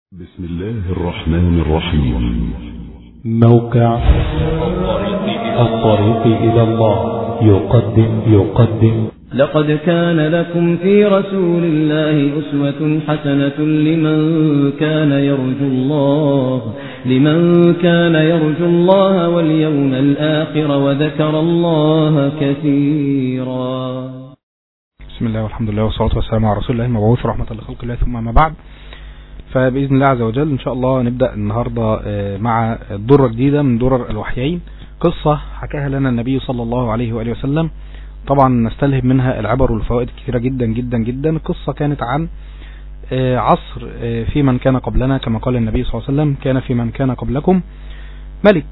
بسم الله الرحمن الرحيم موقع الطريق إلى الله يقدم يقدم لقد كان لكم في رسول الله أسوة حسنة لمن كان يرجو الله لمن كان يرجو الله واليوم الآخر وذكر الله كثيرا بسم الله والحمد لله والصلاة والسلام على رسول الله المبعوث رحمة لخلق الله ثم ما بعد فبإذن الله عز وجل إن شاء الله نبدأ النهاردة مع درة جديدة من درر الوحيين قصة حكاها لنا النبي صلى الله عليه وآله وسلم طبعا نستلهم منها العبر والفوائد كثيرة جدا جدا جدا القصة كانت عن عصر في من كان قبلنا كما قال النبي صلى الله عليه وسلم كان في من كان قبلكم ملك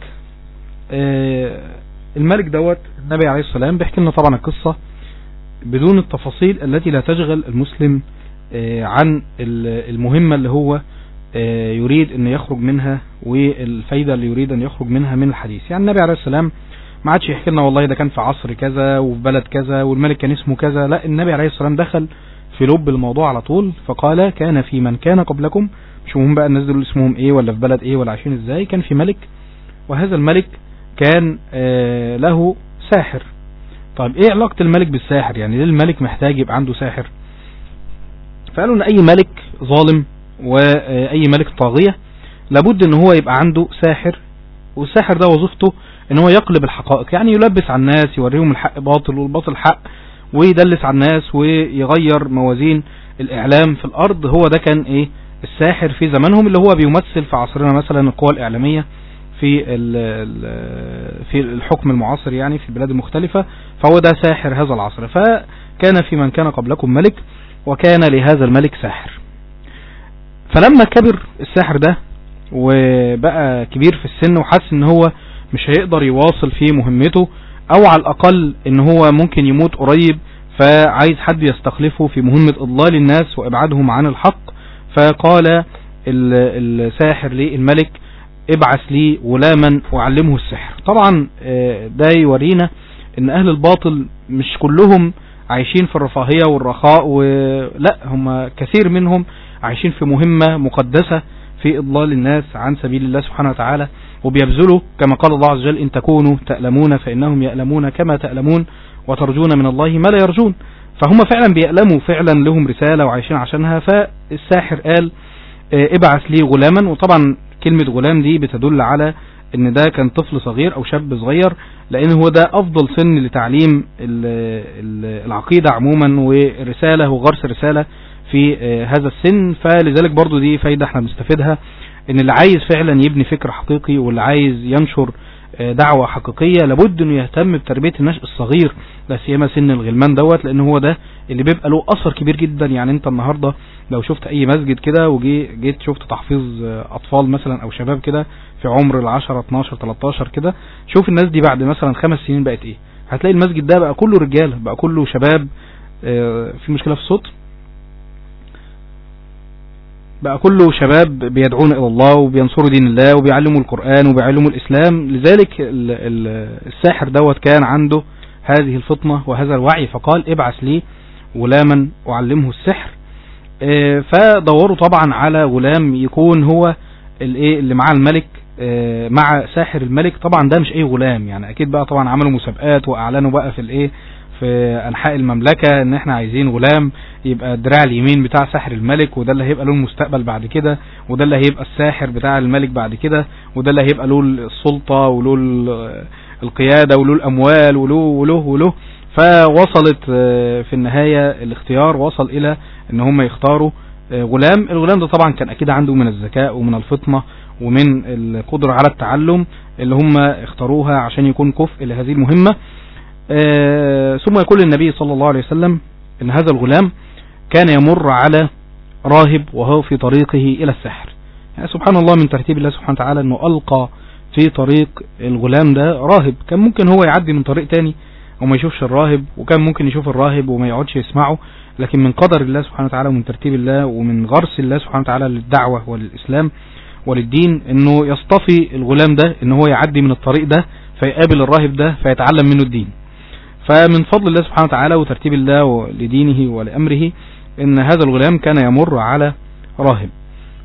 الملك دوت النبي عليه السلام بيحكي لنا طبعا القصة بدون التفاصيل التي لا تشغل المسلم عن المهمة اللي هو يريد ان يخرج منها والفايدة اللي يريد ان يخرج منها من الحديث يعني النبي عليه السلام ما عادش يحكي لنا والله ده كان في عصر كذا وفي بلد كذا والملك كان اسمه كذا لا النبي عليه السلام دخل في لب الموضوع على طول فقال كان في من كان قبلكم مش مهم بقى الناس دول اسمهم ايه ولا في بلد ايه ولا عايشين ازاي كان في ملك وهذا الملك كان له ساحر طيب ايه علاقة الملك بالساحر يعني ليه الملك محتاج يبقى عنده ساحر فقالوا ان اي ملك ظالم واي ملك طاغية لابد ان هو يبقى عنده ساحر والساحر ده وظيفته ان هو يقلب الحقائق يعني يلبس على الناس يوريهم الحق باطل والباطل حق ويدلس على الناس ويغير موازين الاعلام في الارض هو ده كان ايه الساحر في زمانهم اللي هو بيمثل في عصرنا مثلا القوى الاعلامية في في الحكم المعاصر يعني في البلاد المختلفة فهو ده ساحر هذا العصر فكان في من كان قبلكم ملك وكان لهذا الملك ساحر فلما كبر الساحر ده وبقى كبير في السن وحس ان هو مش هيقدر يواصل في مهمته او على الاقل ان هو ممكن يموت قريب فعايز حد يستخلفه في مهمة اضلال الناس وابعادهم عن الحق فقال الساحر للملك ابعث لي غلاما وعلمه السحر طبعا ده يورينا ان اهل الباطل مش كلهم عايشين في الرفاهية والرخاء ولا هم كثير منهم عايشين في مهمة مقدسة في إضلال الناس عن سبيل الله سبحانه وتعالى وبيبذلوا كما قال الله عز وجل إن تكونوا تألمون فإنهم يألمون كما تألمون وترجون من الله ما لا يرجون فهم فعلا بيألموا فعلا لهم رسالة وعايشين عشانها فالساحر قال ابعث لي غلاما وطبعا كلمة غلام دي بتدل على ان ده كان طفل صغير او شاب صغير لان هو ده افضل سن لتعليم العقيدة عموما ورسالة وغرس رسالة في هذا السن فلذلك برضو دي فايدة احنا بنستفيدها ان اللي عايز فعلا يبني فكر حقيقي واللي عايز ينشر دعوة حقيقية لابد انه يهتم بتربية النشء الصغير لا سيما سن الغلمان دوت لان هو ده اللي بيبقى له اثر كبير جدا يعني انت النهاردة لو شفت اي مسجد كده وجيت شفت تحفيظ اطفال مثلا او شباب كده في عمر العشرة 12 13 كده شوف الناس دي بعد مثلا خمس سنين بقت ايه هتلاقي المسجد ده بقى كله رجالة بقى كله شباب في مشكلة في الصوت بقى كله شباب بيدعون الى الله وبينصروا دين الله وبيعلموا القرآن وبيعلموا الاسلام لذلك الساحر دوت كان عنده هذه الفطنة وهذا الوعي فقال ابعث لي غلاما اعلمه السحر فدوروا طبعا على غلام يكون هو الايه اللي مع الملك مع ساحر الملك طبعا ده مش اي غلام يعني اكيد بقى طبعا عملوا مسابقات واعلنوا بقى في الايه في انحاء المملكة ان احنا عايزين غلام يبقى الدراع اليمين بتاع ساحر الملك وده اللي هيبقى له المستقبل بعد كده وده اللي هيبقى الساحر بتاع الملك بعد كده وده اللي هيبقى له السلطة وله القيادة وله الاموال وله وله وله فوصلت في النهاية الاختيار وصل الى ان هم يختاروا غلام الغلام ده طبعا كان اكيد عنده من الذكاء ومن الفطنة ومن القدرة على التعلم اللي هم اختاروها عشان يكون كفء لهذه المهمة آه ثم يقول النبي صلى الله عليه وسلم ان هذا الغلام كان يمر على راهب وهو في طريقه الى السحر يعني سبحان الله من ترتيب الله سبحانه وتعالى انه القى في طريق الغلام ده راهب كان ممكن هو يعدي من طريق تاني وما يشوفش الراهب وكان ممكن يشوف الراهب وما يقعدش يسمعه لكن من قدر الله سبحانه وتعالى ومن ترتيب الله ومن غرس الله سبحانه وتعالى للدعوة وللإسلام وللدين انه يصطفي الغلام ده ان هو يعدي من الطريق ده فيقابل الراهب ده فيتعلم منه الدين فمن فضل الله سبحانه وتعالى وترتيب الله لدينه ولأمره ان هذا الغلام كان يمر على راهب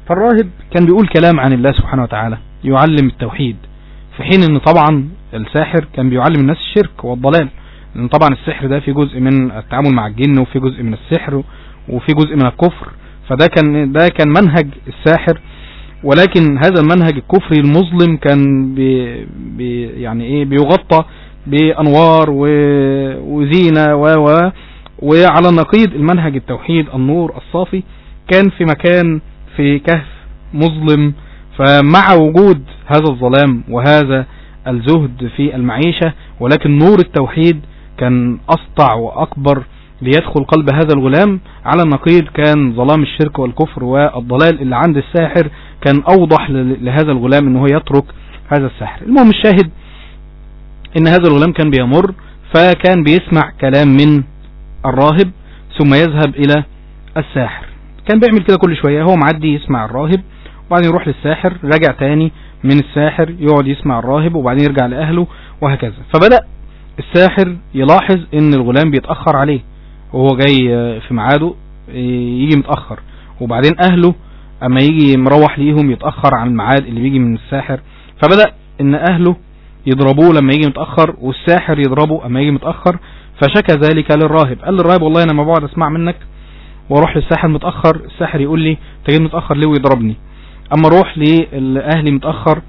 فالراهب كان بيقول كلام عن الله سبحانه وتعالى يعلم التوحيد في حين ان طبعا الساحر كان بيعلم الناس الشرك والضلال لان طبعا السحر ده في جزء من التعامل مع الجن وفي جزء من السحر وفي جزء من الكفر فده كان ده كان منهج الساحر ولكن هذا المنهج الكفري المظلم كان بي بي يعني ايه بيغطى بانوار و- وزينه و و وعلى نقيض المنهج التوحيد النور الصافي كان في مكان في كهف مظلم فمع وجود هذا الظلام وهذا الزهد في المعيشة ولكن نور التوحيد كان أسطع وأكبر ليدخل قلب هذا الغلام على النقيض كان ظلام الشرك والكفر والضلال اللي عند الساحر كان أوضح ل- لهذا الغلام أنه يترك هذا الساحر المهم الشاهد ان هذا الغلام كان بيمر فكان بيسمع كلام من الراهب ثم يذهب الى الساحر كان بيعمل كده كل شوية هو معدي يسمع الراهب وبعدين يروح للساحر رجع تاني من الساحر يقعد يسمع الراهب وبعدين يرجع لأهله وهكذا فبدأ الساحر يلاحظ ان الغلام بيتأخر عليه وهو جاي آه، في ميعاده آه، يجي متأخر وبعدين أهله أما يجي مروح ليهم يتأخر عن الميعاد اللي بيجي من الساحر فبدأ ان أهله يضربوه لما يجي متأخر والساحر يضربه اما يجي متأخر فشكى ذلك للراهب قال للراهب والله انا ما بقعد اسمع منك واروح للساحر متأخر الساحر يقول لي انت جاي متأخر ليه ويضربني اما اروح لاهلي متأخر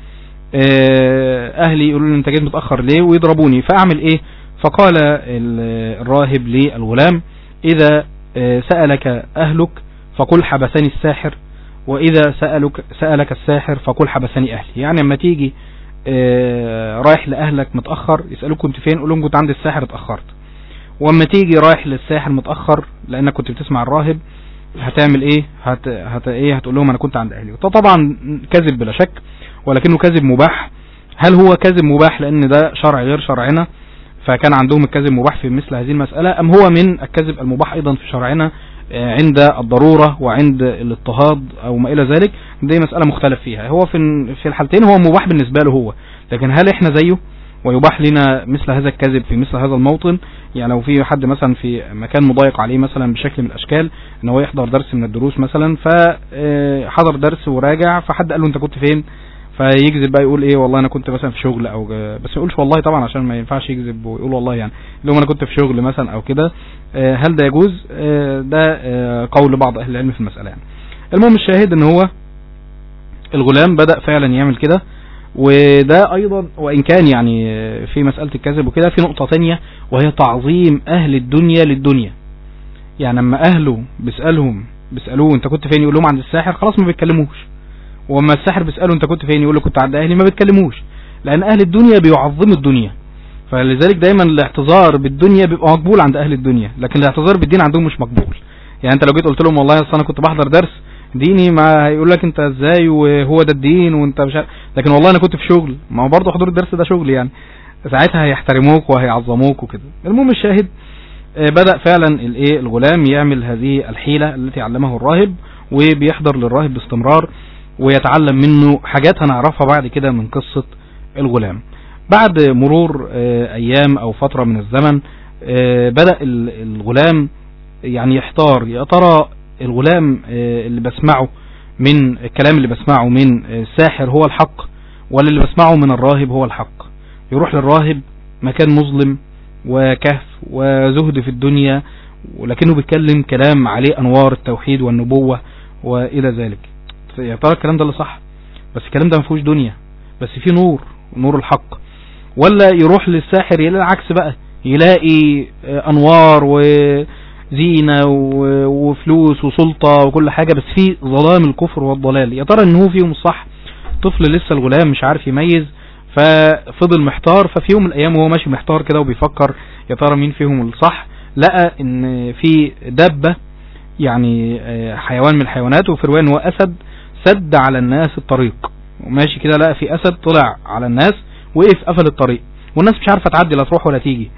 آه، اهلي يقولوا لي انت جاي متأخر ليه ويضربوني فاعمل ايه فقال ال- الراهب للغلام اذا آه، سألك اهلك فقل حبسني الساحر واذا سألك سألك الساحر فقل حبسني اهلي يعني اما تيجي آه، رايح لاهلك متاخر يسالوك كنت فين قول لهم كنت عند الساحر اتاخرت واما تيجي رايح للساحر متاخر لانك كنت بتسمع الراهب هتعمل ايه هت... هت... ايه هتقول لهم انا كنت عند اهلي وده طبعا كذب بلا شك ولكنه كذب مباح هل هو كذب مباح لان ده شرع غير شرعنا فكان عندهم الكذب مباح في مثل هذه المسألة ام هو من الكذب المباح ايضا في شرعنا آه، عند الضرورة وعند الاضطهاد او ما الى ذلك دي مسألة مختلف فيها هو في في الحالتين هو مباح بالنسبة له هو لكن هل احنا زيه ويباح لنا مثل هذا الكذب في مثل هذا الموطن يعني لو في حد مثلا في مكان مضايق عليه مثلا بشكل من الاشكال ان هو يحضر درس من الدروس مثلا فحضر درس وراجع فحد قال له انت كنت فين فيكذب بقى يقول ايه والله انا كنت مثلا في شغل او بس ما يقولش والله طبعا عشان ما ينفعش يكذب ويقول والله يعني يقول لهم انا كنت في شغل مثلا او كده آه، هل ده يجوز آه، ده آه، قول بعض اهل العلم في المسألة يعني المهم الشاهد ان هو الغلام بدأ فعلا يعمل كده وده ايضا وان كان يعني في مسألة الكذب وكده في نقطة تانية وهي تعظيم اهل الدنيا للدنيا يعني لما اهله بيسألهم بيسألوه انت كنت فين يقول لهم عند الساحر خلاص ما بيتكلموش واما الساحر بيسأله انت كنت فين يقول له كنت عند اهلي ما بيتكلموش لان اهل الدنيا بيعظموا الدنيا فلذلك دايما الاعتذار بالدنيا بيبقى مقبول عند اهل الدنيا لكن الاعتذار بالدين عندهم مش مقبول يعني انت لو جيت قلت لهم والله اصل انا كنت بحضر درس ديني ما هيقول لك انت ازاي وهو ده الدين وانت مش عارف لكن والله انا كنت في شغل ما هو برضه حضور الدرس ده شغل يعني ساعتها هيحترموك وهيعظموك وكده المهم الشاهد آه، بدأ فعلا الايه الغلام يعمل هذه الحيلة التي علمه الراهب وبيحضر للراهب باستمرار ويتعلم منه حاجات هنعرفها بعد كده من قصة الغلام بعد مرور آه، ايام او فترة من الزمن آه، بدأ ال- الغلام يعني يحتار يا ترى الغلام آه، اللي بسمعه من الكلام اللي بسمعه من آه، الساحر هو الحق ولا اللي بسمعه من الراهب هو الحق يروح للراهب مكان مظلم وكهف وزهد في الدنيا ولكنه بيتكلم كلام عليه انوار التوحيد والنبوة والى ذلك يا ترى الكلام ده اللي صح بس الكلام ده ما فيهوش دنيا بس فيه نور نور الحق ولا يروح للساحر يلاقي العكس بقى يلاقي آه، انوار وزينة و- وفلوس وسلطة وكل حاجة بس في ظلام الكفر والضلال يا ترى ان هو فيهم الصح طفل لسه الغلام مش عارف يميز ففضل محتار ففي يوم من الايام وهو ماشي محتار كده وبيفكر يا ترى مين فيهم الصح لقى ان في دابة يعني آه، حيوان من الحيوانات وفي رواية ان هو اسد سد على الناس الطريق وماشي كده لقى في اسد طلع على الناس وقف قفل الطريق والناس مش عارفه تعدي لا تروح ولا تيجي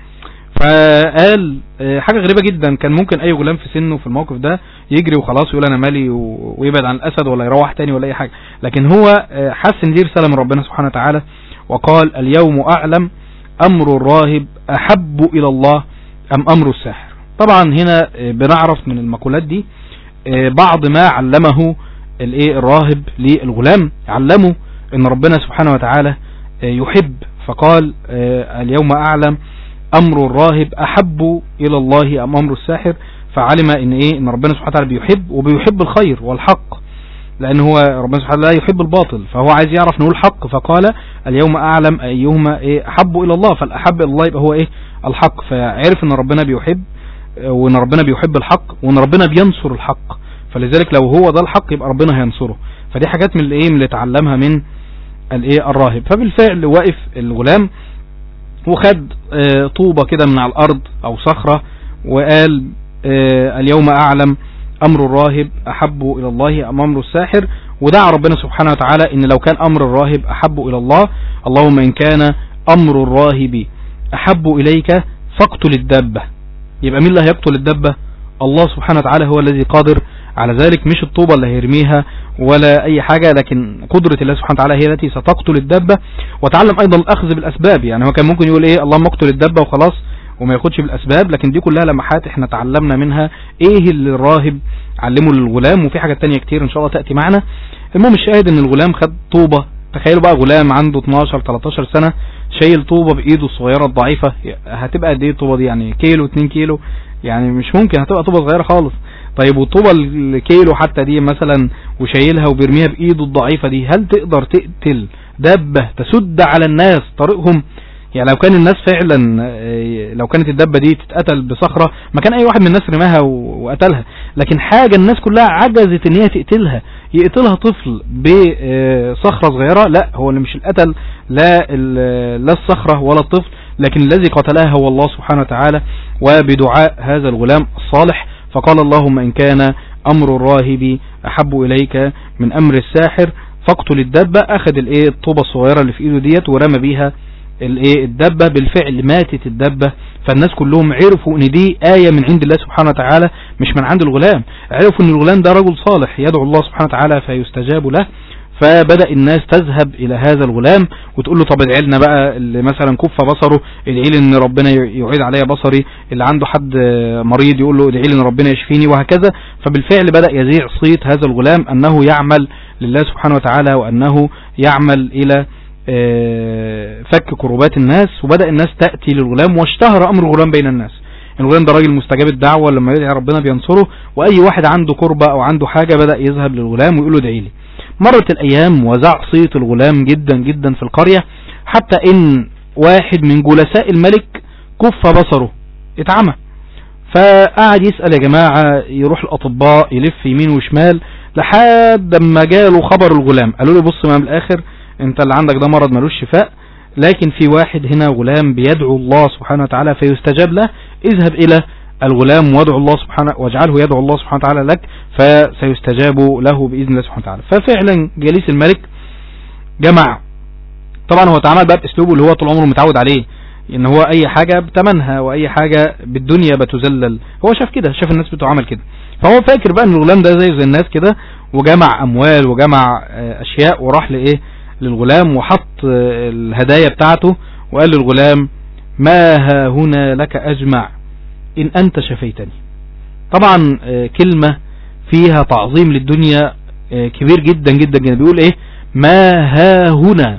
فقال آه، حاجه غريبه جدا كان ممكن اي غلام في سنه في الموقف ده يجري وخلاص ويقول انا مالي و- ويبعد عن الاسد ولا يروح تاني ولا اي حاجه لكن هو آه، حس ان دي رساله من ربنا سبحانه وتعالى وقال اليوم اعلم امر الراهب احب الى الله ام امر الساحر طبعا هنا آه، بنعرف من المقولات دي آه، بعض ما علمه الايه الراهب للغلام علمه ان ربنا سبحانه وتعالى يحب فقال اليوم اعلم امر الراهب احب الى الله ام امر الساحر فعلم ان ايه ان ربنا سبحانه وتعالى بيحب وبيحب الخير والحق لان هو ربنا سبحانه وتعالى لا يحب الباطل فهو عايز يعرف نقول الحق فقال اليوم اعلم ايهما ايه احب الى الله فالاحب الى الله يبقى هو ايه الحق فعرف ان ربنا بيحب وان ربنا بيحب الحق وان ربنا بينصر الحق فلذلك لو هو ده الحق يبقى ربنا هينصره فدي حاجات من الايه من اللي اتعلمها من الايه الراهب فبالفعل وقف الغلام وخد اه طوبة كده من على الارض او صخرة وقال اه اليوم اعلم امر الراهب احب الى الله ام امر الساحر ودعا ربنا سبحانه وتعالى ان لو كان امر الراهب احب الى الله اللهم ان كان امر الراهب احب اليك فاقتل الدابة يبقى مين اللي هيقتل الدابة الله سبحانه وتعالى هو الذي قادر على ذلك مش الطوبة اللي هيرميها ولا اي حاجة لكن قدرة الله سبحانه وتعالى هي التي ستقتل الدابة وتعلم ايضا الاخذ بالاسباب يعني هو كان ممكن يقول ايه اللهم اقتل الدابة وخلاص وما ياخدش بالاسباب لكن دي كلها لمحات احنا تعلمنا منها ايه اللي الراهب علمه للغلام وفي حاجات تانية كتير ان شاء الله تأتي معنا المهم الشاهد ان الغلام خد طوبة تخيلوا بقى غلام عنده 12 13 سنة شايل طوبة بايده الصغيرة الضعيفة هتبقى قد ايه الطوبة دي يعني كيلو 2 كيلو يعني مش ممكن هتبقى طوبة صغيرة خالص طيب والطوبة الكيلو حتى دي مثلا وشايلها وبيرميها بايده الضعيفة دي هل تقدر تقتل دبة تسد على الناس طريقهم يعني لو كان الناس فعلا لو كانت الدبة دي تتقتل بصخرة ما كان اي واحد من الناس رماها وقتلها لكن حاجة الناس كلها عجزت ان هي تقتلها يقتلها طفل بصخرة صغيرة لا هو اللي مش القتل لا لا الصخرة ولا الطفل لكن الذي قتلها هو الله سبحانه وتعالى وبدعاء هذا الغلام الصالح فقال اللهم ان كان امر الراهب احب اليك من امر الساحر فاقتل الدبة اخذ الايه الطوبة الصغيرة اللي في ايده ديت ورمى بيها الايه الدبة بالفعل ماتت الدبة فالناس كلهم عرفوا ان دي آية من عند الله سبحانه وتعالى مش من عند الغلام عرفوا ان الغلام ده رجل صالح يدعو الله سبحانه وتعالى فيستجاب له فبدأ الناس تذهب الى هذا الغلام وتقول له طب ادعي لنا بقى اللي مثلا كف بصره ادعي لي ان ربنا يعيد عليا بصري اللي عنده حد مريض يقول له ادعي لي ان ربنا يشفيني وهكذا فبالفعل بدأ يذيع صيت هذا الغلام انه يعمل لله سبحانه وتعالى وانه يعمل الى فك كروبات الناس وبدأ الناس تأتي للغلام واشتهر أمر الغلام بين الناس الغلام ده راجل مستجاب الدعوة لما يدعي ربنا بينصره وأي واحد عنده كربة أو عنده حاجة بدأ يذهب للغلام ويقول له ادعي لي مرت الأيام وزع صيت الغلام جدا جدا في القرية حتى إن واحد من جلساء الملك كف بصره اتعمى فقعد يسأل يا جماعة يروح الأطباء يلف يمين وشمال لحد ما جاله خبر الغلام قالوا له بص ما من الآخر انت اللي عندك ده مرض ملوش شفاء لكن في واحد هنا غلام بيدعو الله سبحانه وتعالى فيستجاب له اذهب الى الغلام وادعو الله سبحانه واجعله يدعو الله سبحانه وتعالى لك فسيستجاب له باذن الله سبحانه وتعالى ففعلا جليس الملك جمع طبعا هو تعامل بقى باسلوبه اللي هو طول عمره متعود عليه ان هو اي حاجة بتمنها واي حاجة بالدنيا بتذلل هو شاف كده شاف الناس بتعمل كده فهو فاكر بقى ان الغلام ده زي زي الناس كده وجمع اموال وجمع اشياء وراح لايه للغلام وحط الهدايا بتاعته وقال للغلام ما ها هنا لك اجمع ان انت شفيتني طبعا كلمة فيها تعظيم للدنيا كبير جدا جدا جدا بيقول ايه ما ها هنا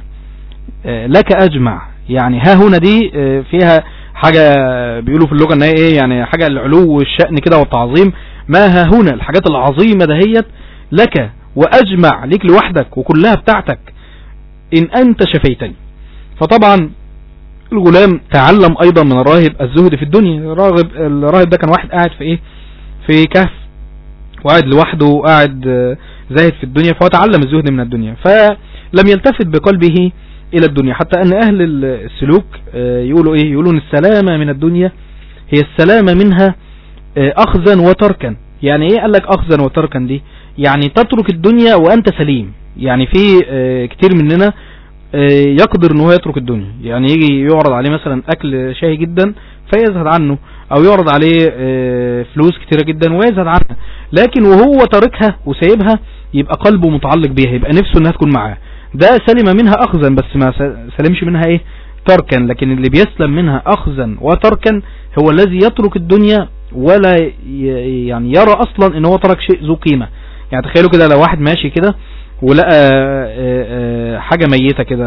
لك اجمع يعني ها هنا دي فيها حاجة بيقولوا في اللغة ان هي ايه يعني حاجة العلو والشأن كده والتعظيم ما ها هنا الحاجات العظيمة دهيت لك واجمع ليك لوحدك وكلها بتاعتك ان انت شفيتني فطبعا الغلام تعلم ايضا من الراهب الزهد في الدنيا الراهب, الراهب ده كان واحد قاعد في ايه في كهف وقاعد لوحده وقاعد زاهد في الدنيا فهو تعلم الزهد من الدنيا فلم يلتفت بقلبه الى الدنيا حتى ان اهل السلوك يقولوا ايه يقولون السلامة من الدنيا هي السلامة منها اخذا وتركا يعني ايه قال لك اخذا وتركا دي يعني تترك الدنيا وانت سليم يعني في كتير مننا يقدر ان هو يترك الدنيا يعني يجي يعرض عليه مثلا اكل شهي جدا فيزهد عنه او يعرض عليه فلوس كتيرة جدا ويزهد عنها لكن وهو تاركها وسايبها يبقى قلبه متعلق بيها يبقى نفسه انها تكون معاه ده سلم منها اخذا بس ما سلمش منها ايه تركا لكن اللي بيسلم منها اخذا وتركا هو الذي يترك الدنيا ولا يعني يرى اصلا ان هو ترك شيء ذو قيمة يعني تخيلوا كده لو واحد ماشي كده ولقى آه، آه، حاجة ميتة كده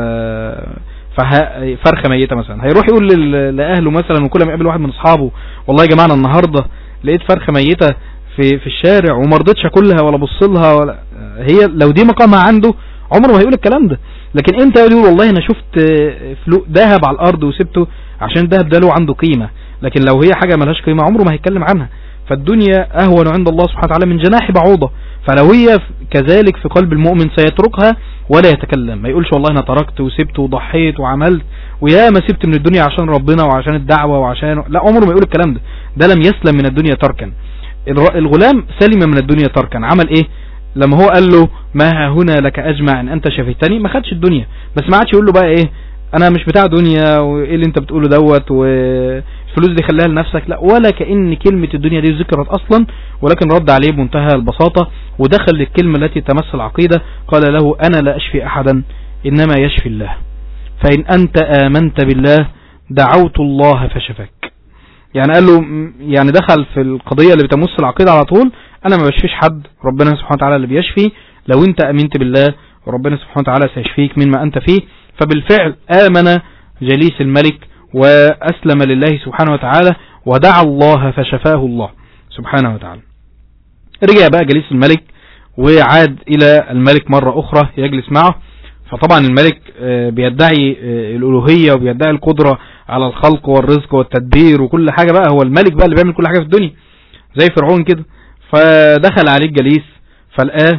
فه- فرخة ميتة مثلا هيروح يقول لل- لأهله مثلا وكل ما يقابل واحد من أصحابه والله يا جماعة أنا النهاردة لقيت فرخة ميتة في في الشارع وما رضيتش اكلها ولا ابص لها ولا هي لو دي مقامها عنده عمره ما هيقول الكلام ده لكن امتى يقول والله انا شفت آه، فلو ذهب على الارض وسبته عشان الذهب ده له عنده قيمة لكن لو هي حاجة ملهاش قيمة عمره ما هيتكلم عنها فالدنيا اهون عند الله سبحانه وتعالى من جناح بعوضة فلو هي كذلك في قلب المؤمن سيتركها ولا يتكلم ما يقولش والله انا تركت وسبت وضحيت وعملت ويا ما سبت من الدنيا عشان ربنا وعشان الدعوة وعشان لا عمره ما يقول الكلام ده ده لم يسلم من الدنيا تركا الر- الغلام سلم من الدنيا تركا عمل ايه لما هو قال له ما ها هنا لك اجمع ان انت شفيتني ما خدش الدنيا بس ما عادش يقول له بقى ايه انا مش بتاع دنيا وايه اللي انت بتقوله دوت والفلوس دي خليها لنفسك لا ولا كأن كلمة الدنيا دي ذكرت اصلا ولكن رد عليه بمنتهى البساطة ودخل للكلمة التي تمس العقيدة قال له انا لا اشفي احدا انما يشفي الله فان انت امنت بالله دعوت الله فشفاك يعني قال له م- يعني دخل في القضية اللي بتمس العقيدة على طول انا ما بشفيش حد ربنا سبحانه وتعالى اللي بيشفي لو انت امنت بالله ربنا سبحانه وتعالى سيشفيك مما انت فيه فبالفعل امن جليس الملك واسلم لله سبحانه وتعالى ودعا الله فشفاه الله سبحانه وتعالى رجع بقى جليس الملك وعاد الى الملك مرة اخرى يجلس معه فطبعا الملك آه، بيدعي آه، الالوهية وبيدعي القدرة على الخلق والرزق والتدبير وكل حاجة بقى هو الملك بقى اللي بيعمل كل حاجة في الدنيا زي فرعون كده فدخل عليه الجليس فلقاه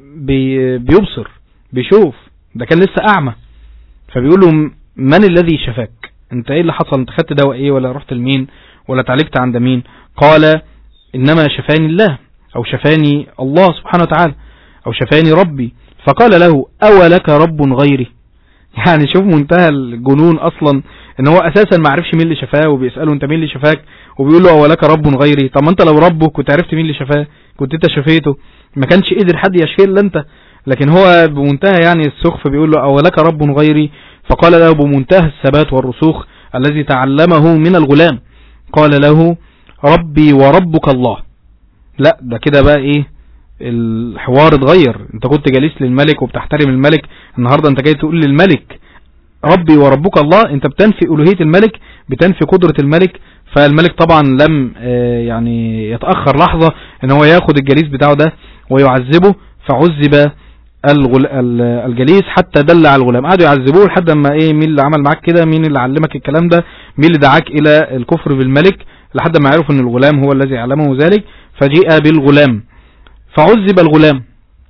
بي بيبصر بيشوف ده كان لسه اعمى فبيقول له م- من الذي شفاك انت ايه اللي حصل انت خدت دواء ايه ولا رحت لمين ولا اتعالجت عند مين قال انما شفاني الله او شفاني الله سبحانه وتعالى او شفاني ربي فقال له اولك رب غيري يعني شوف منتهى الجنون اصلا ان هو اساسا ما عرفش مين اللي شفاه وبيساله انت مين اللي شفاك وبيقول له اولك رب غيري طب ما انت لو ربه كنت عرفت مين اللي شفاه كنت انت شفيته ما كانش قدر حد يشفيه الا انت لكن هو بمنتهى يعني السخف بيقول له اولك رب غيري فقال له بمنتهى الثبات والرسوخ الذي تعلمه من الغلام قال له ربي وربك الله لا ده كده بقى ايه الحوار اتغير انت كنت جالس للملك وبتحترم الملك النهاردة انت جاي تقول للملك ربي وربك الله انت بتنفي الوهية الملك بتنفي قدرة الملك فالملك طبعا لم آه، يعني يتأخر لحظة ان هو ياخد الجليس بتاعه ده ويعذبه فعذب الغل... ال- الجليس حتى دل على الغلام قعدوا يعذبوه لحد ما ايه مين اللي عمل معاك كده مين اللي علمك الكلام ده مين اللي دعاك الى الكفر بالملك لحد ما عرفوا ان الغلام هو الذي علمه ذلك فجيء بالغلام فعذب الغلام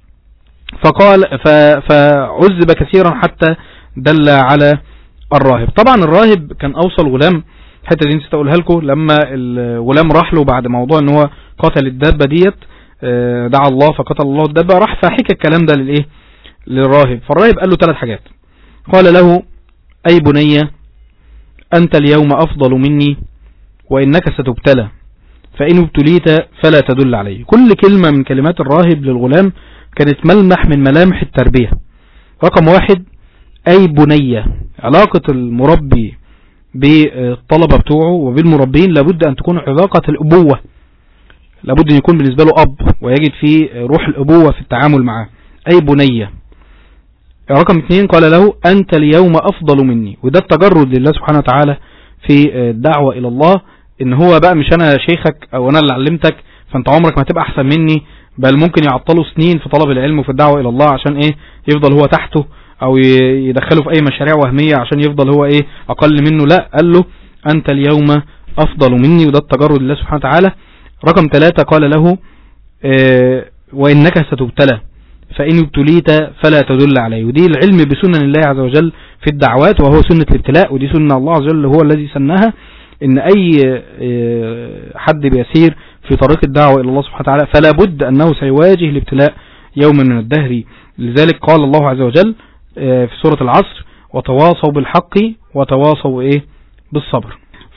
فقال ف... فعذب كثيرا حتى دل على الراهب طبعا الراهب كان اوصل غلام الحته دي نسيت اقولها لكم لما الغلام راح له بعد موضوع ان هو قتل الدابه ديت آه، دعا الله فقتل الله الدابه راح فحكى الكلام ده للايه للراهب فالراهب قال له ثلاث حاجات قال له اي بني انت اليوم افضل مني وانك ستبتلى فإن ابتليت فلا تدل عليه كل كلمة من كلمات الراهب للغلام كانت ملمح من ملامح التربية رقم واحد أي بنية علاقة المربي بالطلبة بتوعه وبالمربين لابد أن تكون علاقة الأبوة لابد أن يكون بالنسبة له أب ويجد فيه روح الأبوة في التعامل معه أي بنية رقم اثنين قال له أنت اليوم أفضل مني وده التجرد لله سبحانه وتعالى في الدعوة إلى الله ان هو بقى مش انا شيخك او انا اللي علمتك فانت عمرك ما تبقى احسن مني بل ممكن يعطلوا سنين في طلب العلم وفي الدعوة الى الله عشان ايه يفضل هو تحته او ي- يدخله في اي مشاريع وهمية عشان يفضل هو ايه اقل منه لا قال له انت اليوم افضل مني وده التجرد لله سبحانه وتعالى رقم ثلاثة قال له اه وانك ستبتلى فإن ابتليت فلا تدل عليه ودي العلم بسنن الله عز وجل في الدعوات وهو سنة الابتلاء ودي سنة الله عز وجل هو الذي سنها ان اي آه، حد بيسير في طريق الدعوة الى الله سبحانه وتعالى فلا بد انه سيواجه الابتلاء يوما من الدهر لذلك قال الله عز وجل آه، في سورة العصر وتواصوا بالحق وتواصوا ايه بالصبر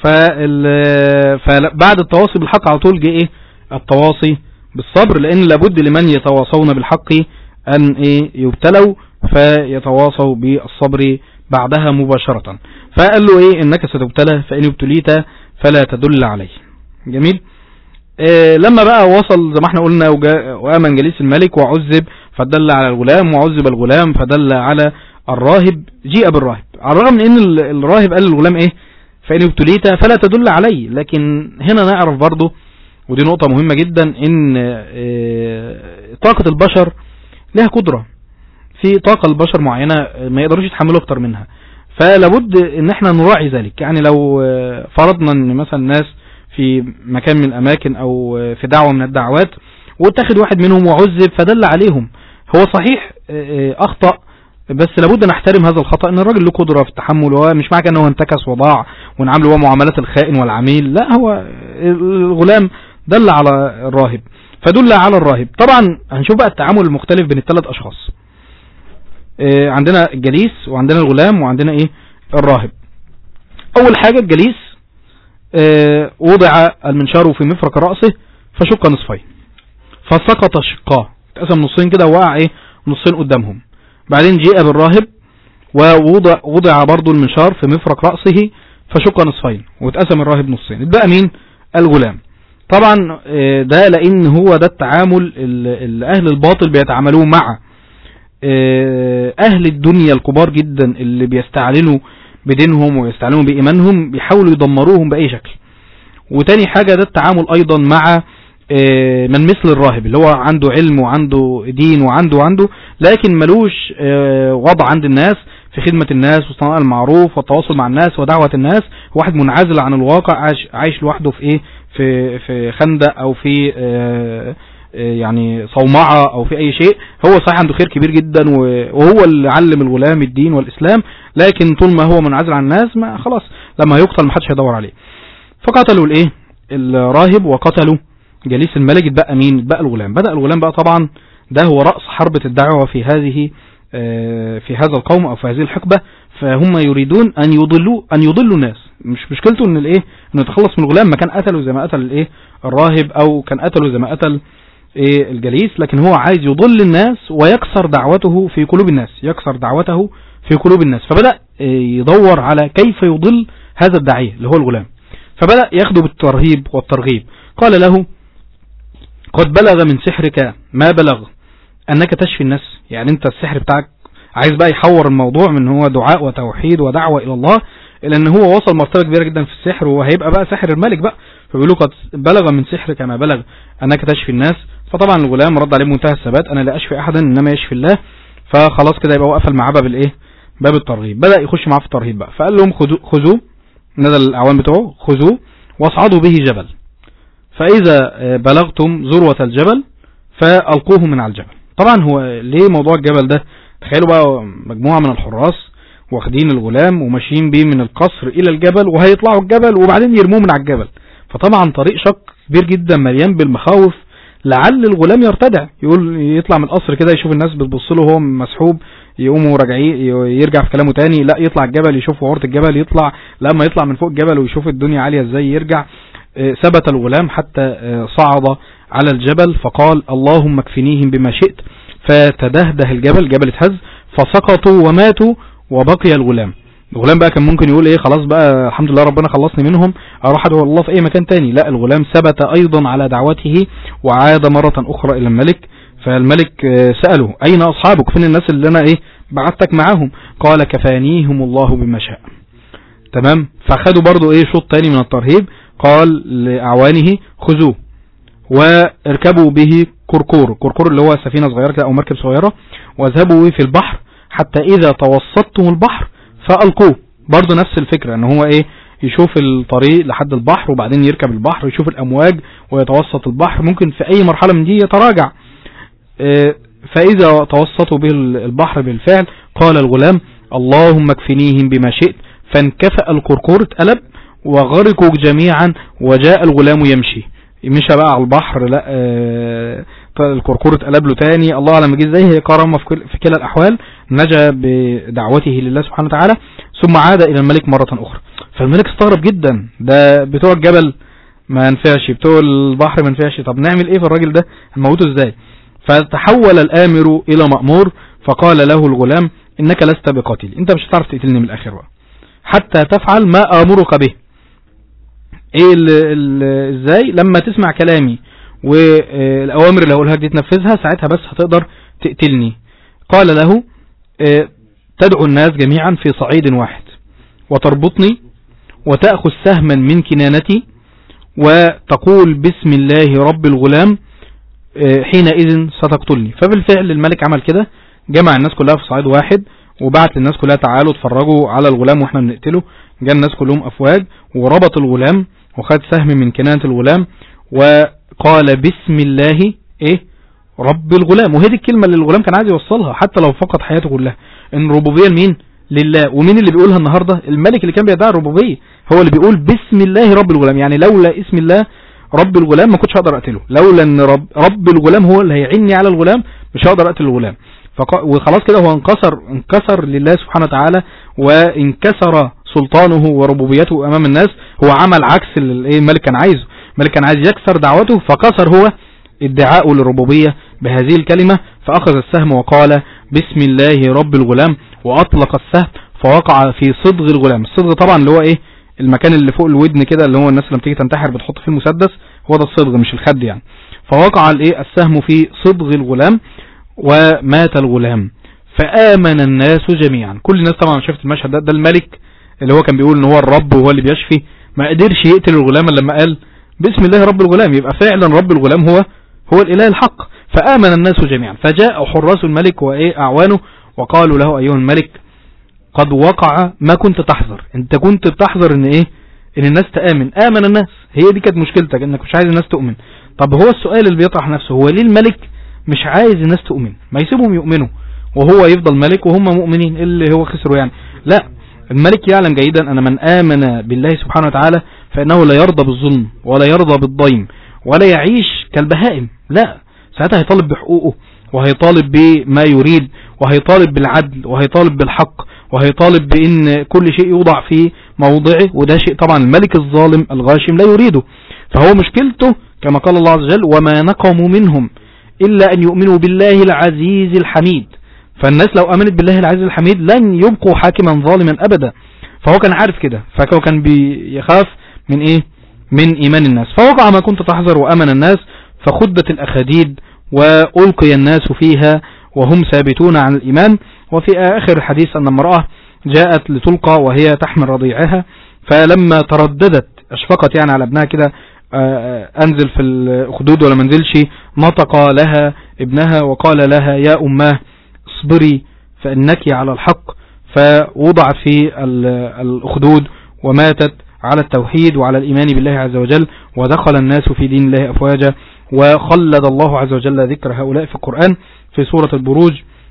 فال- فبعد التواصي بالحق على طول جه ايه التواصي بالصبر لان لابد لمن يتواصون بالحق ان ايه يبتلوا فيتواصوا بالصبر بعدها مباشرة فقال له ايه انك ستبتلى فان ابتليت فلا تدل عليه جميل آه، لما بقى وصل زي ما احنا قلنا وجاء- وآمن جليس الملك وعذب فدل على الغلام وعذب الغلام فدل على الراهب جيء بالراهب على الرغم من ان ال- الراهب قال للغلام ايه فإن ابتليت فلا تدل عليه لكن هنا نعرف برضو ودي نقطة مهمة جدا ان آه، طاقة البشر لها قدرة في طاقة البشر معينة آه، ما يقدروش يتحملوا اكتر منها فلابد ان احنا نراعي ذلك يعني لو آه، فرضنا ان مثلا ناس في مكان من الاماكن او آه، في دعوة من الدعوات واتخذ واحد منهم وعذب فدل عليهم هو صحيح آه، آه، اخطأ بس لابد نحترم هذا الخطأ ان الراجل له قدرة في التحمل وهو مش معنى كده ان هو انتكس وضاع ونعامله هو معاملات الخائن والعميل لا هو الغلام دل على الراهب فدل على الراهب طبعا هنشوف بقى التعامل المختلف بين الثلاث اشخاص آه، عندنا الجليس وعندنا الغلام وعندنا ايه الراهب اول حاجة الجليس آه، وضع المنشار في مفرق رأسه فشق نصفين فسقط شقاه اتقسم نصين كده ووقع ايه نصين قدامهم بعدين جيء بالراهب ووضع وضع برضو المنشار في مفرق رأسه فشق نصفين واتقسم الراهب نصين اتبقى مين الغلام طبعا آه، ده لان هو ده التعامل اللي اهل الباطل بيتعاملوه مع آه، اهل الدنيا الكبار جدا اللي بيستعلنوا بدينهم ويستعلنوا بإيمانهم بيحاولوا يدمروهم بأي شكل وتاني حاجة ده التعامل أيضا مع آه، من مثل الراهب اللي هو عنده علم وعنده دين وعنده وعنده لكن ملوش آه، وضع عند الناس في خدمة الناس وصناعة المعروف والتواصل مع الناس ودعوة الناس واحد منعزل عن الواقع عايش, عايش لوحده في ايه في في خندق او في آه، آه، يعني صومعة او في اي شيء هو صحيح عنده خير كبير جدا و- وهو اللي علم الغلام الدين والاسلام لكن طول ما هو منعزل عن الناس ما خلاص لما يقتل محدش هيدور عليه فقتلوا الايه الراهب وقتلوا جليس الملك اتبقى مين اتبقى الغلام بدأ الغلام بقى طبعا ده هو رأس حربة الدعوة في هذه آه، في هذا القوم او في هذه الحقبة فهم يريدون ان يضلوا ان يضلوا الناس مش مشكلته ان الايه انه يتخلص من الغلام ما كان قتله زي ما قتل الايه الراهب او كان قتله زي ما قتل ايه الجليس لكن هو عايز يضل الناس ويكسر دعوته في قلوب الناس يكسر دعوته في قلوب الناس فبدأ إيه، يدور على كيف يضل هذا الداعية اللي هو الغلام فبدأ ياخده بالترهيب والترغيب قال له قد بلغ من سحرك ما بلغ انك تشفي الناس يعني انت السحر بتاعك عايز بقى يحور الموضوع من هو دعاء وتوحيد ودعوة الى الله الى ان هو وصل مرتبة كبيرة جدا في السحر وهيبقى بقى سحر الملك بقى فبيقول له قد بلغ من سحرك ما بلغ انك تشفي الناس فطبعا الغلام رد عليه بمنتهى الثبات انا لا اشفي احدا انما يشفي الله فخلاص كده يبقى هو قفل معاه باب الايه باب الترغيب بدأ يخش معاه في الترهيب بقى فقال لهم خذوا خذوه نادى الاعوان بتوعه خذوه واصعدوا به جبل فاذا آه، بلغتم ذروة الجبل فالقوه من على الجبل طبعا هو ليه موضوع الجبل ده تخيلوا بقى مجموعة من الحراس واخدين الغلام وماشيين بيه من القصر الى الجبل وهيطلعوا الجبل وبعدين يرموه من على الجبل فطبعا طريق شق كبير جدا مليان بالمخاوف لعل الغلام يرتدع يقول يطلع من القصر كده يشوف الناس بتبص له وهو مسحوب يقوموا راجعين يرجع في كلامه تاني لا يطلع الجبل يشوف عورة الجبل يطلع لما يطلع من فوق الجبل ويشوف الدنيا عالية ازاي يرجع آه، ثبت الغلام حتى آه، صعد على الجبل فقال اللهم اكفنيهم بما شئت فتدهده الجبل الجبل اتهز فسقطوا وماتوا وبقي الغلام الغلام بقى كان ممكن يقول ايه خلاص بقى الحمد لله ربنا خلصني منهم اروح ادعو الله في اي مكان تاني لا الغلام ثبت ايضا على دعوته وعاد مرة اخرى الى الملك فالملك آه، سأله اين اصحابك فين الناس اللي انا ايه بعتك معاهم قال كفانيهم الله بما شاء تمام فاخدوا برضو ايه شوط تاني من الترهيب قال لاعوانه خذوه واركبوا به كركور كركور اللي هو سفينة صغيرة كده او مركب صغيرة واذهبوا به في البحر حتى اذا توسطتم البحر فالقوه برضو نفس الفكرة ان هو ايه يشوف الطريق لحد البحر وبعدين يركب البحر يشوف الامواج ويتوسط البحر ممكن في اي مرحلة من دي يتراجع آه، فاذا توسطوا به البحر بالفعل قال الغلام اللهم اكفنيهم بما شئت فانكفأ الكركور اتقلب وغرقوا جميعا وجاء الغلام يمشي مشى بقى على البحر لا آه، الكركور اتقلب له تاني الله اعلم جه ازاي هي كرامه في كل في كلا الاحوال نجا بدعوته لله سبحانه وتعالى ثم عاد الى الملك مره اخرى فالملك استغرب جدا ده بتوع الجبل ما ينفعش بتوع البحر ما ينفعش طب نعمل ايه في الراجل ده هنموته ازاي فتحول الامر الى مأمور فقال له الغلام انك لست بقاتل انت مش هتعرف تقتلني من الاخر بقى حتى تفعل ما امرك به ايه ال ال ازاي لما تسمع كلامي والاوامر اللي هقولها لك دي تنفذها ساعتها بس هتقدر تقتلني قال له اه تدعو الناس جميعا في صعيد واحد وتربطني وتأخذ سهما من كنانتي وتقول بسم الله رب الغلام اه حينئذ ستقتلني فبالفعل الملك عمل كده جمع الناس كلها في صعيد واحد وبعت للناس كلها تعالوا اتفرجوا على الغلام واحنا بنقتله جاء الناس كلهم افواج وربط الغلام وخد سهم من كنانة الغلام وقال بسم الله ايه رب الغلام وهي دي الكلمة اللي الغلام كان عايز يوصلها حتى لو فقد حياته كلها ان الربوبية لمين لله ومين اللي بيقولها النهاردة الملك اللي كان بيدعي الربوبية هو اللي بيقول بسم الله رب الغلام يعني لولا اسم الله رب الغلام ما كنتش هقدر اقتله لولا ان رب, رب الغلام هو اللي هيعني على الغلام مش هقدر اقتل الغلام وخلاص كده هو انكسر انكسر لله سبحانه وتعالى وانكسر سلطانه وربوبيته امام الناس هو عمل عكس اللي الملك كان عايزه الملك كان عايز يكسر دعوته فكسر هو ادعاءه للربوبية بهذه الكلمة فاخذ السهم وقال بسم الله رب الغلام واطلق السهم فوقع في صدغ الغلام الصدغ طبعا اللي هو ايه المكان اللي فوق الودن كده اللي هو الناس لما تيجي تنتحر بتحط فيه المسدس هو ده الصدغ مش الخد يعني فوقع الايه السهم في صدغ الغلام ومات الغلام فآمن الناس جميعا كل الناس طبعا شافت المشهد ده ده الملك اللي هو كان بيقول ان هو الرب وهو اللي بيشفي ما قدرش يقتل الغلام لما قال بسم الله رب الغلام يبقى فعلا رب الغلام هو هو الاله الحق فآمن الناس جميعا فجاء حراس الملك وايه اعوانه وقالوا له ايها الملك قد وقع ما كنت تحذر انت كنت بتحذر ان ايه ان الناس تآمن آمن الناس هي دي كانت مشكلتك انك مش عايز الناس تؤمن طب هو السؤال اللي بيطرح نفسه هو ليه الملك مش عايز الناس تؤمن ما يسيبهم يؤمنوا وهو يفضل ملك وهم مؤمنين اللي هو خسروا يعني لا الملك يعلم جيدا أن من آمن بالله سبحانه وتعالى فإنه لا يرضى بالظلم ولا يرضى بالضيم ولا يعيش كالبهائم لا ساعتها هيطالب بحقوقه وهيطالب بما يريد وهيطالب بالعدل وهيطالب بالحق وهيطالب بأن كل شيء يوضع في موضعه وده شيء طبعا الملك الظالم الغاشم لا يريده فهو مشكلته كما قال الله عز وجل وما نقموا منهم إلا أن يؤمنوا بالله العزيز الحميد فالناس لو أمنت بالله العزيز الحميد لن يبقوا حاكما ظالما أبدا فهو كان عارف كده فهو كان بيخاف من إيه من إيمان الناس فوقع ما كنت تحذر وأمن الناس فخدت الأخديد وألقي الناس فيها وهم ثابتون عن الإيمان وفي آخر الحديث أن امرأة جاءت لتلقى وهي تحمل رضيعها فلما ترددت أشفقت يعني على ابنها كده أنزل في الأخدود ولا منزلش نطق لها ابنها وقال لها يا أماه اصبري فإنك على الحق فوضعت في الأخدود وماتت على التوحيد وعلى الإيمان بالله عز وجل ودخل الناس في دين الله أفواجا وخلد الله عز وجل ذكر هؤلاء في القرآن في سورة البروج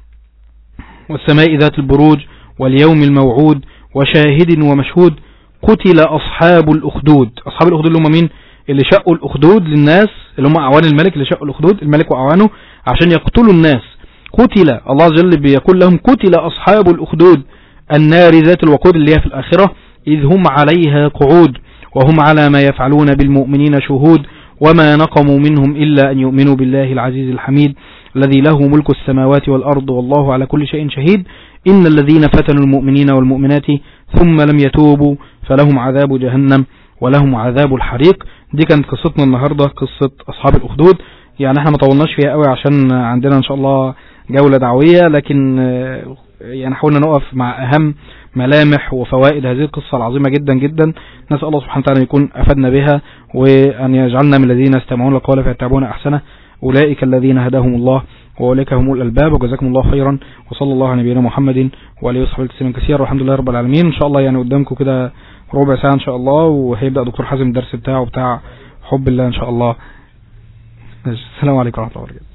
والسماء ذات البروج واليوم الموعود وشاهد ومشهود قتل أصحاب الأخدود أصحاب الأخدود اللي هم مين اللي شقوا الأخدود للناس اللي هم أعوان الملك اللي شقوا الأخدود الملك وأعوانه عشان يقتلوا الناس قتل الله عز وجل بيقول لهم قتل أصحاب الأخدود النار ذات الوقود اللي هي في الآخرة إذ هم عليها قعود وهم على ما يفعلون بالمؤمنين شهود وما نقموا منهم إلا أن يؤمنوا بالله العزيز الحميد الذي له ملك السماوات والأرض والله على كل شيء شهيد إن الذين فتنوا المؤمنين والمؤمنات ثم لم يتوبوا فلهم عذاب جهنم ولهم عذاب الحريق دي كانت قصتنا النهاردة قصة أصحاب الأخدود يعني احنا ما طولناش فيها قوي عشان عندنا ان شاء الله جولة دعوية لكن يعني حاولنا نقف مع أهم ملامح وفوائد هذه القصة العظيمة جدا جدا نسأل الله سبحانه وتعالى يكون أفدنا بها وأن يجعلنا من الذين يستمعون القول فيتبعون أحسنه أولئك الذين هداهم الله وأولئك هم الألباب وجزاكم الله خيرا وصلى الله على نبينا محمد وعليه وصحبه تسليما كثيرا والحمد لله رب العالمين إن شاء الله يعني قدامكم كده ربع ساعة إن شاء الله وهيبدأ دكتور حازم الدرس بتاعه بتاع حب الله إن شاء الله السلام عليكم ورحمة الله وبركاته